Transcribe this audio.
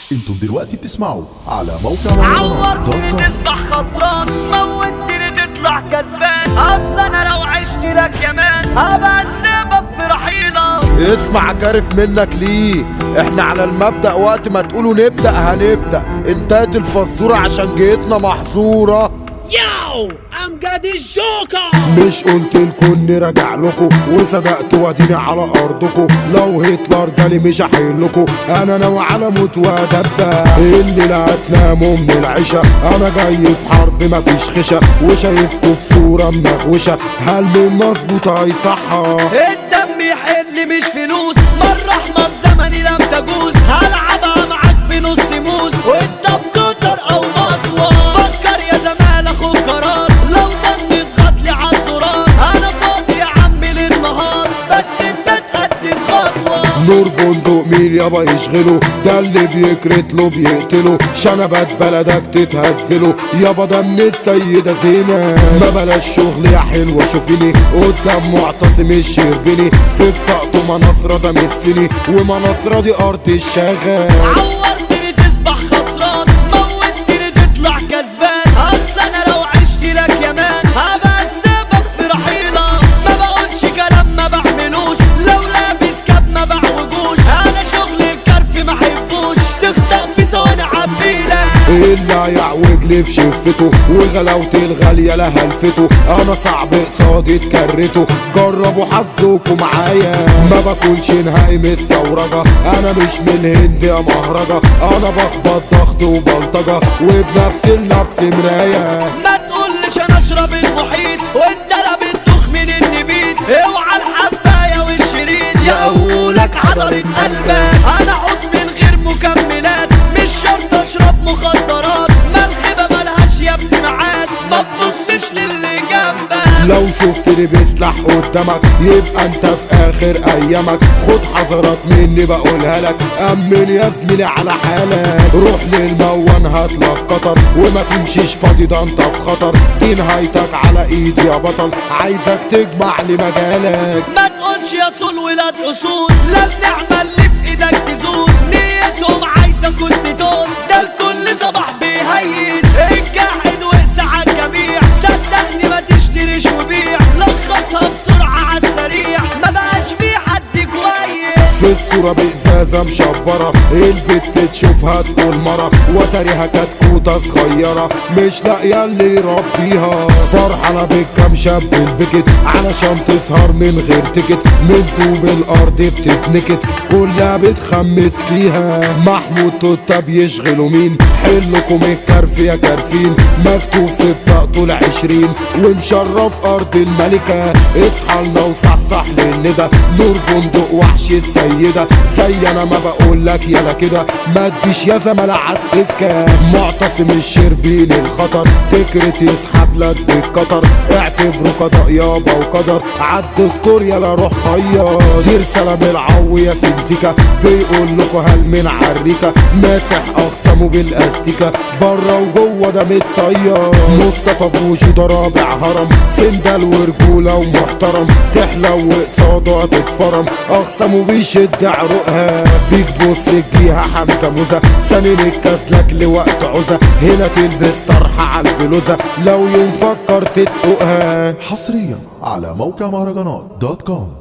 انتم دلوقتي بتسمعوا على موقع مهرجانات دوت عورتني كوم. تصبح خسران موتني تطلع كسبان اصلا انا لو عشت لك يمان هبقى السبب في رحيلك اسمع كارف منك ليه احنا على المبدأ وقت ما تقولوا نبدأ هنبدأ انتهت الفزورة عشان جيتنا محظورة ياو امجد الجوكر مش قلت لكم اني راجع لكم وصدقت واديني على ارضكم لو هتلر جالي مش هحيل لكم انا ناوي على موت وادبة اللي لا هتناموا من العشاء انا جاي في حرب مفيش خشة وشايفكم بصورة منغوشة هل من مظبوطة هيصحى الدم يحل مش فلوس مرة احمر زمني لم تجوز هلعبها معاك بنص موس وانت بقدر او مطوة فكر يا زمال اخوك قرار لو ضنت غطلي على الزرار انا فاضي يا عم للنهار بس انت تقدم خطوة نور بندق مين يابا يشغله ده اللي بيكرت له بيقتله شنبات بلدك تتهزله يابا ده من السيدة زينة ما بلاش شغل يا حلوة شوفيني قدام معتصم الشربيني في بطاقته مناصرة ده مسني ومناصرة دي أرض الشغال عورتني تصبح خسران موتني تطلع كسبان اصلا انا لو عشت لك يمان هبقى السبب في رحيلك ما بقولش كلام ما بعملوش لو لابس كاب ما بعوجوش انا شغل الكرف ما حبوش تخطأ في ثواني عبيلك اللي هيعوج لي في شفته وغلاوة الغالية لها هلفته انا صعب قصادي اتكرته جربوا حظكم معايا ما باكلش نهائي من الثورجة انا مش من الهند يا مهرجة انا بخبط ضغط وبلطجة وبنفسي لنفسي مراية ما تقولش انا اشرب المحيط وانت لا بتدوخ من النبيت اوعى الحبايه والشريط يقولك عضلة قلبك انا عود من غير مكملات مش شرط اشرب مخدرات منخبه ملهاش يا ابني ميعاد ما تبصش للي جنبك لو شفتني بسلاح قدامك يبقى انت في اخر ايامك خد حذرات مني بقولها لك امن يا زميلي على حالك روح للموان هاتلك قطر وما تمشيش فاضي ده انت في خطر دي نهايتك على ايدي يا بطل عايزك تجمع لي مجالك ما تقولش يا صول ولاد اصول لا النعمه اللي في ايدك تزول نيتهم عايزه كنت تقول ده الكل صباح بيهيس الجاحد وقسى على الجميع صدقني ما تشتريش وبيع لخصها بسرعه على السريع ما بقاش في حد كويس في الصورة بإزازة مشبرة البت تشوفها تقول مرة وتريها كتكوتة صغيرة مش لاقية اللي يربيها فرحانة بالكام شاب البكت علشان تسهر من غير تكت من طوب الأرض بتتنكت كلها بتخمس فيها محمود توتا بيشغلوا مين حلكم الكرف يا كرفين مكتوب في بطاقته العشرين ومشرف أرض الملكة اصحى لنا وصحصح للندى نور بندق وحش السيدة زي انا ما بقول لك يلا كده ما تجيش يا زملاء عالسكة معتصم الشربين الخطر تكرت يسحب لك بالقطر اعتبره قضاء يابا وقدر عالدكتور يلا روح خير دير سلام العو يا سمسكة بيقول لكم هل من عريكة ماسح اقسامه بالاستيكة بره وجوه ده متصير مصطفى بوشي ده رابع هرم سندل ورجولة ومحترم تحلى وقصاده تتفرم اقسامه بيشد عروقها بيك بص تجيها حمزة موزة سنين الكسلك لوقت عوزة هنا تلبس طرحة على البلوزة لو يوم فكر تتسوقها حصريا على موقع مهرجانات دوت كوم